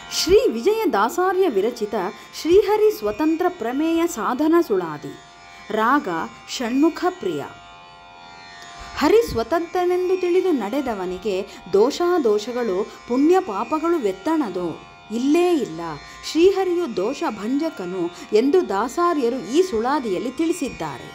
ಶ್ರೀ ವಿಜಯದಾಸಾರ್ಯ ವಿರಚಿತ ಶ್ರೀಹರಿ ಸ್ವತಂತ್ರ ಪ್ರಮೇಯ ಸಾಧನ ಸುಳಾದಿ ರಾಗ ಷಣ್ಮುಖ ಪ್ರಿಯ ಹರಿ ಸ್ವತಂತ್ರನೆಂದು ತಿಳಿದು ನಡೆದವನಿಗೆ ದೋಷಾದೋಷಗಳು ಪುಣ್ಯ ಪಾಪಗಳು ವೆತ್ತಣದು ಇಲ್ಲೇ ಇಲ್ಲ ಶ್ರೀಹರಿಯು ದೋಷ ಭಂಜಕನು ಎಂದು ದಾಸಾರ್ಯರು ಈ ಸುಳಾದಿಯಲ್ಲಿ ತಿಳಿಸಿದ್ದಾರೆ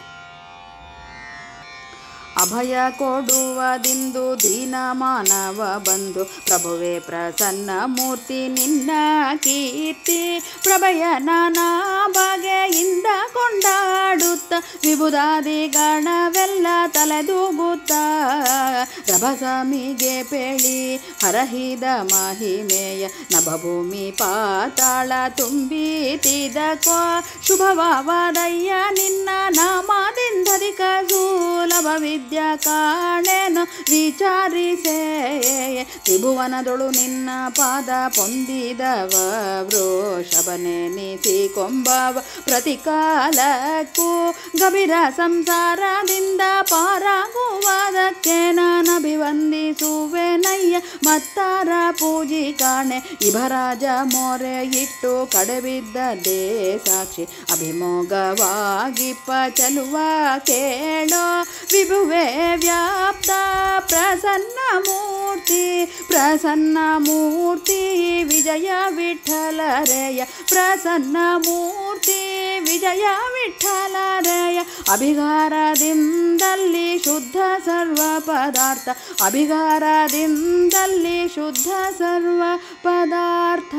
ಅಭಯ ಕೊಡುವದಿಂದು ದೀನ ಮಾನವ ಬಂದು ಪ್ರಭುವೇ ಪ್ರಸನ್ನ ಮೂರ್ತಿ ನಿನ್ನ ಕೀರ್ತಿ ಪ್ರಭಯ ನಾನಾ ಬಗೆಯಿಂದ ಕೊಂಡಾಡುತ್ತ ವಿಬುಧಾದಿ ಗಣವೆಲ್ಲ ತಲೆದೂಗುತ್ತ ರಭಸಮಿಗೆ ಪೇಳಿ ಹರಹಿದ ಮಹಿಮೆಯ ನಭಭೂಮಿ ಪಾತಾಳ ತುಂಬಿತಿದಕೋ ಶುಭವಾದಯ್ಯ ನಿನ್ನ ನಾಮದಿಂದಧಿಕ ಸುಲಭ ವಿದ್ಯಾ ಕಾಣೆನು ವಿಚಾರಿಸೆ ತ್ರಿಭುವನದೊಳು ನಿನ್ನ ಪಾದ ಪೊಂದಿದವ ವೃಷಭನೆನಿಸಿ ಕೊಂಬವ ಪ್ರತಿಕಾಲಕ್ಕೂ ಗಭೀರ ಸಂಸಾರದಿಂದ ಪಾರಾಗುವುದಕ್ಕೆ ನಾನಭಿವಂದಿಸುವೆನಯ್ಯ ಮತ್ತಾರ ಪೂಜಿ ಕಾಣೆ ಇಭರಾಜ ಮೊರೆ ಇಟ್ಟು ಕಡೆಬಿದ್ದದೇ ಸಾಕ್ಷಿ ಅಭಿಮೋಗವಾಗಿಪ್ಪ ಚಲುವ ಕೇಳೋ ವಿಭುವೆ ವ್ಯಾಪ್ತ ಪ್ರಸನ್ನ ಮೂರ್ತಿ ಪ್ರಸನ್ನ ಮೂರ್ತಿ ವಿಜಯ ವಿಠಲರೆಯ ಪ್ರಸನ್ನ ಮೂರ್ತಿ ವಿಜಯ ವಿಠಲರೆಯ ಅಭಿಗಾರದಿಂದಲ್ಲಿ ಶುದ್ಧ ಸರ್ವ ಪದಾರ್ಥ ಅಭಿಗಾರದಿಂದಲ್ಲಿ ಶುದ್ಧ ಸರ್ವ ಪದಾರ್ಥ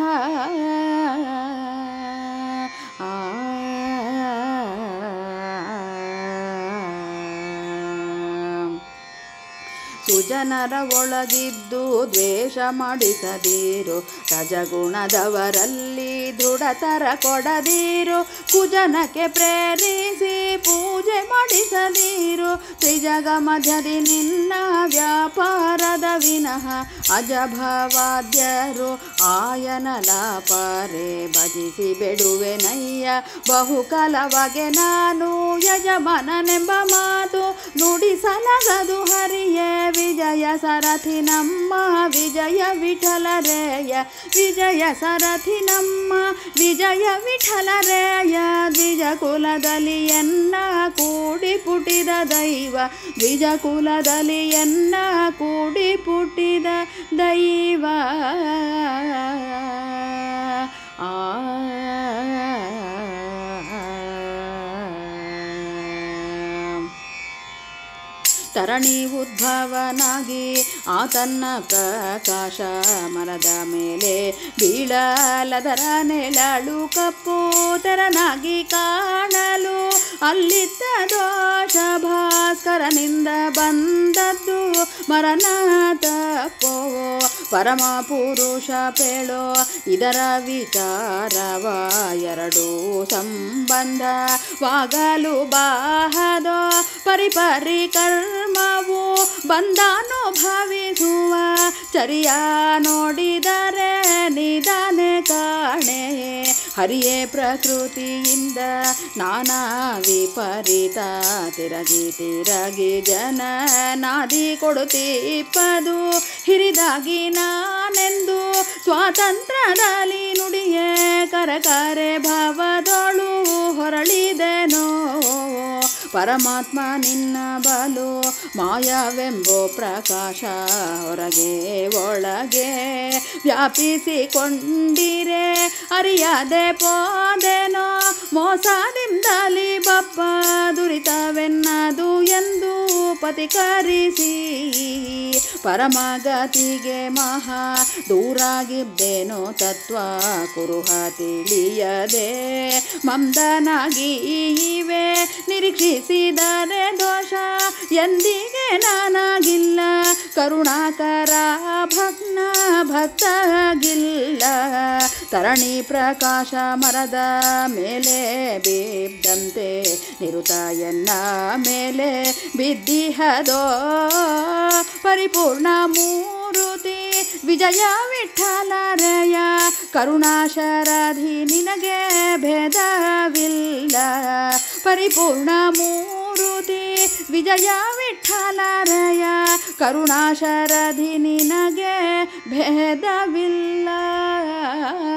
ಆ ಸುಜನರ ಒಳಗಿದ್ದು ದ್ವೇಷ ಮಾಡಿಸದಿರು ರಜಗುಣದವರಲ್ಲಿ ದೃಢತರ ಕೊಡದಿರು ಕುಜನಕ್ಕೆ ಪ್ರೇರಿಸಿ ಪೂಜೆ ಮಾಡಿಸದಿರು ತ್ರಿಜಗ ಮಧ್ಯದಿ ನಿನ್ನ ವ್ಯಾಪಾರದ ವಿನಃ ಅಜಭವಾದ್ಯರು ಆಯನ ಲಾಪಾರೆ ಭಜಿಸಿ ಬಿಡುವೆನಯ್ಯ ಬಹುಕಾಲವಾಗಿ ನಾನು ಯಜಮಾನನೆಂಬ ಮಾತು ನುಡಿಸಲಗದು ಹರಿಯೇ ವಿಜಯ ಸರಥಿ ನಮ್ಮ ವಿಜಯ ವಿಠಲರೇಯ ವಿಜಯ ಸರಥಿ ನಮ್ಮ ವಿಜಯ ವಿಠಲರೇಯ ದ್ವಿಜ ಕುಲದಲ್ಲಿ ಎನ್ನ ಕೂಡಿ ಪುಟಿದ ದೈವ ದ್ವಿಜ ಕುಲದಲ್ಲಿ ಎನ್ನ ಕೂಡಿ ಪುಟ್ಟಿದ ದೈವ ಆ ತರಣಿ ಉದ್ಭವನಾಗಿ ಆತನ್ನ ಪ್ರಕಾಶ ಮರದ ಮೇಲೆ ಬೀಳಲದರ ನೆಳಳು ಕಪ್ಪು ತೆರನಾಗಿ ಕಾಣಲು ಅಲ್ಲಿದ್ದ ದೋಷ ಭಾಸ್ಕರನಿಂದ ಬಂದದ್ದು ಮರಣ ತಪ್ಪೋ ಪರಮ ಪುರುಷ ಪೇಳೋ ಇದರ ವಿಚಾರವ ಎರಡು ಸಂಬಂಧವಾಗಲು ಬಾಹದೋ ಪರಿಪರಿ ಕರ್ಮವು ಬಂದಾನುಭವಿಸುವ ಚರಿಯ ನೋಡಿದರೆ ನಿಧಾನೆ ಕಾಣೆ ಹರಿಯೇ ಪ್ರಕೃತಿಯಿಂದ ನಾನಾ ವಿಪರೀತ ತಿರಗಿ ತಿರಗಿ ಜನ ನಾದಿ ಕೊಡುತ್ತೀಪದು ಹಿರಿದಾಗಿ ನಾನೆಂದು ಸ್ವಾತಂತ್ರ್ಯದಲ್ಲಿ ನುಡಿಯೇ ಕರಕರೆ ಭಾವದೊಳು ಹೊರಳಿದೆನೋ ಪರಮಾತ್ಮ ನಿನ್ನ ಬಲು ಮಾಯವೆಂಬೋ ಪ್ರಕಾಶ ಹೊರಗೆ ಒಳಗೆ ವ್ಯಾಪಿಸಿಕೊಂಡಿರೆ ಅರಿಯದೆ ಪೋದೆನೋ ಮೋಸದಿಂದಲಿ ಬಪ್ಪ ದುರಿತವೆನ್ನದು ಎಂದು ಪತಿಕರಿಸಿ ಪರಮಗತಿಗೆ ಮಹಾ ದೂರಾಗಿದ್ದೇನೋ ತತ್ವ ಕುರುಹ ತಿಳಿಯದೆ ಮಂದನಾಗಿ ಇವೆ ನಿರೀಕ್ಷಿಸಿದರೆ ದೋಷ ಎಂದಿಗೆ ನಾನಾಗಿಲ್ಲ ಕರುಣಾಕರ ಭಗ್ನ ಭಕ್ತಗಿಲ್ಲ ತರಣಿ ಪ್ರಕಾಶ ಮರದ ಮೇಲೆ ಬಿದ್ದಂತೆ ನಿರುತ ಎನ್ನ ಮೇಲೆ ಬಿದ್ದಿಹದೋ ಪರಿಪೂರ್ಣ ಮೂರುತಿ ವಿಜಯ ವಿಠಲರಯ ಕರುಣಾಶರಾಧಿ ನಿನಗೆ ಭೇದವಿಲ್ಲ ಪರಿಪೂರ್ಣ ಮೂರುತಿ ವಿಜಯ ವಿಠಲರಯ ಕರುಣಾಶರಧಿ ನಿನಗೆ ಭೇದವಿಲ್ಲ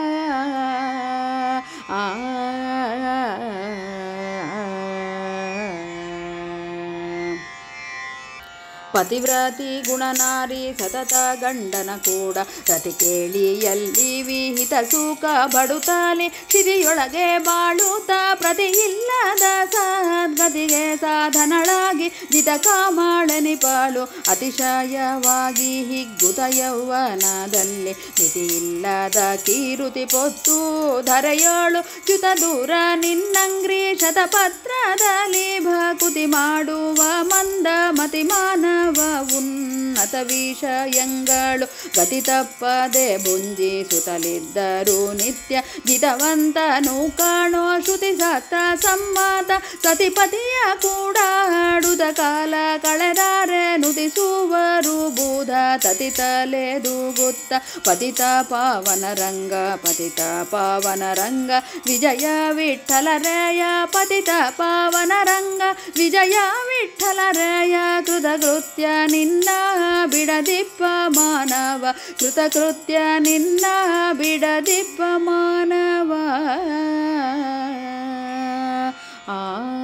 ಪತಿವ್ರತಿ ಗುಣನಾರಿ ಸತತ ಗಂಡನ ಕೂಡ ರತಿ ಕೇಳಿಯಲ್ಲಿ ವಿಹಿತ ಸುಖ ಬಡುತ್ತಾನೆ ಸಿರಿಯೊಳಗೆ ಬಾಳುತ್ತ ಪ್ರತಿ ಇಲ್ಲದ ಸದ್ಗತಿಗೆ ಸಾಧನಳಾಗಿ ಜಿತ ಕಾಮಾಳನಿ ಪಾಳು ಅತಿಶಯವಾಗಿ ಹಿಗ್ಗುತ ಯೌವನದಲ್ಲಿ ಮಿತಿಯಿಲ್ಲದ ಕೀರುತಿ ಪೊತ್ತು ಧರೆಯೋಳು ಚ್ಯುತ ದೂರ ನಿನ್ನಂಗ್ರಿ ಶತಪತ್ರದಲ್ಲಿ ಭಕುತಿ ಮಾಡುವ ಮಂದ ಮತಿ ಮಾನವ ಉನ್ನತ ವಿಷಯಗಳು ಗತಿ ತಪ್ಪದೆ ಬುಂಜಿ ಸುತ್ತಲಿದ್ದರು ನಿತ್ಯ ಜಿತವಂತನು ಕಾಣೋ ಶ್ರುತಿ ಸತ್ತ ಸಮ್ಮತ ಸತಿಪತಿಯ ಕೂಡ ಆಡುದ ಕಾಲ ಕಳೆದಾರೆ ನುತಿಸುವರು ಬೂಧ ತತಿತಲೆದು ಗೊತ್ತ ಪತಿತ ಪಾವನ ರಂಗ ಪತಿತ ಪಾವನ ರಂಗ ವಿಜಯ ವಿಠಲರೇಯ ಪತಿತ ಪಾವನ ರಂಗ ವಿಜಯ ವಿಠಲರೇಯ ಕೃತಕೃತ್ಯ ನಿನ್ನ ಬಿಡದಿಪ್ಪ ಮಾನವ ಕೃತಕೃತ್ಯ ನಿನ್ನ ಬಿಡದಿಪ್ಪ ಮಾನವ ಆ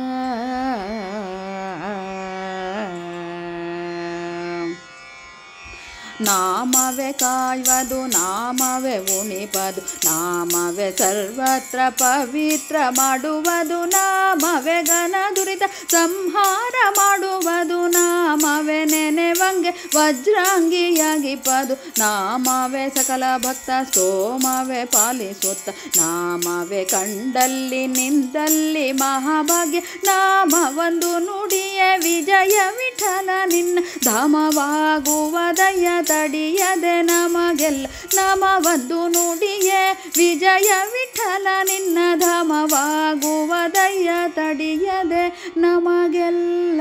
ನಾಮವೇ ಕಾಯ್ವದು ನಾಮವೇ ಉಣಿಪದು ನಾಮವೇ ಸರ್ವತ್ರ ಪವಿತ್ರ ಮಾಡುವುದು ನಾಮವೇ ಘನ ದುರಿತ ಸಂಹಾರ ಮಾಡುವುದು ನಾಮವೇ ನೆನೆವಂಗೆ ವಜ್ರಾಂಗಿಯಾಗಿಪ್ಪದು ನಾಮವೇ ಸಕಲ ಭಕ್ತ ಸೋಮವೇ ಪಾಲಿಸುತ್ತ ನಾಮವೇ ಕಂಡಲ್ಲಿ ನಿಂದಲ್ಲಿ ಮಹಾಭಾಗ್ಯ ನಾಮ ಒಂದು ನುಡಿಯೇ ವಿಜಯ ವಿಠಲ ನಿನ್ನ ಧಾಮವಾಗುವುದಯ ತಡಿಯದೆ ನಮಗೆಲ್ಲ ನಮ ಒಂದು ನುಡಿಯೇ ವಿಜಯ ವಿಠಲ ನಿನ್ನ ಧಾಮವಾಗುವುದಯ್ಯ ತಡಿಯದೆ ನಮಗೆಲ್ಲ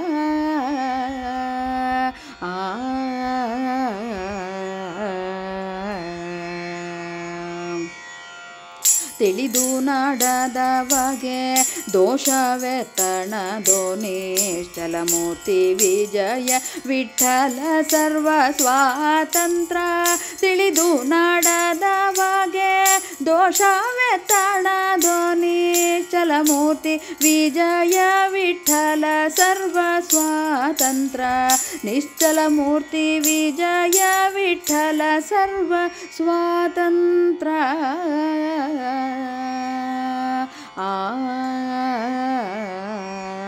ಆ ತಿಳಿದು ನಡೆದವಗೆ ದೋಷವೇ ತಣದೋ ನಿಶ್ಚಲಮೂರ್ತಿ ವಿಜಯ ವಿಠಲ ಸರ್ವ ಸ್ವಾತಂತ್ರ್ಯ ತಿಳಿದು ನಡೆದವಗೆ ದೋಷವೇ ತಣದೋ ನಿಶ್ಚಲಮೂರ್ತಿ ವಿಜಯ ವಿಠಲ ಸರ್ವ ಸ್ವಾತಂತ್ರ್ಯ ನಿಶ್ಚಲ ಮೂರ್ತಿ ವಿಜಯ ವಿಠಲ ಸರ್ವ ಸ್ವಾತಂತ್ರ್ಯ ಆ